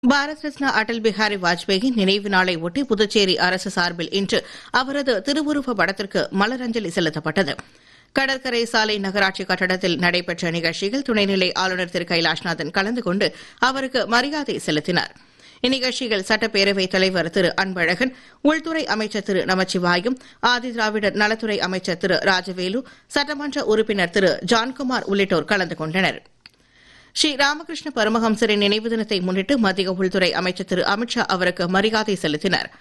பாரத் ரத்னா அடல் பிஹாரி வாஜ்பேயி நினைவு நாளை ஒட்டி புதுச்சேரி அரசு சார்பில் இன்று அவரது திருவுருவ படத்திற்கு மலரஞ்சலி செலுத்தப்பட்டது கடற்கரை சாலை நகராட்சி கட்டடத்தில் நடைபெற்ற நிகழ்ச்சியில் துணைநிலை ஆளுநர் திரு கைலாஷ்நாதன் கலந்து கொண்டு அவருக்கு மரியாதை செலுத்தினார் இந்நிகழ்ச்சியில் சட்டப்பேரவைத் தலைவர் திரு அன்பழகன் உள்துறை அமைச்சர் திரு நமச்சிவாயம் ஆதிதிராவிடர் நலத்துறை அமைச்சர் திரு ராஜவேலு சட்டமன்ற உறுப்பினர் திரு ஜான்குமார் உள்ளிட்டோர் கலந்து கொண்டனர் ஸ்ரீ ராமகிருஷ்ண பரமஹம்சரின் நினைவு தினத்தை முன்னிட்டு மத்திய உள்துறை அமைச்சர் திரு அமித் ஷா அவருக்கு மரியாதை செலுத்தினார்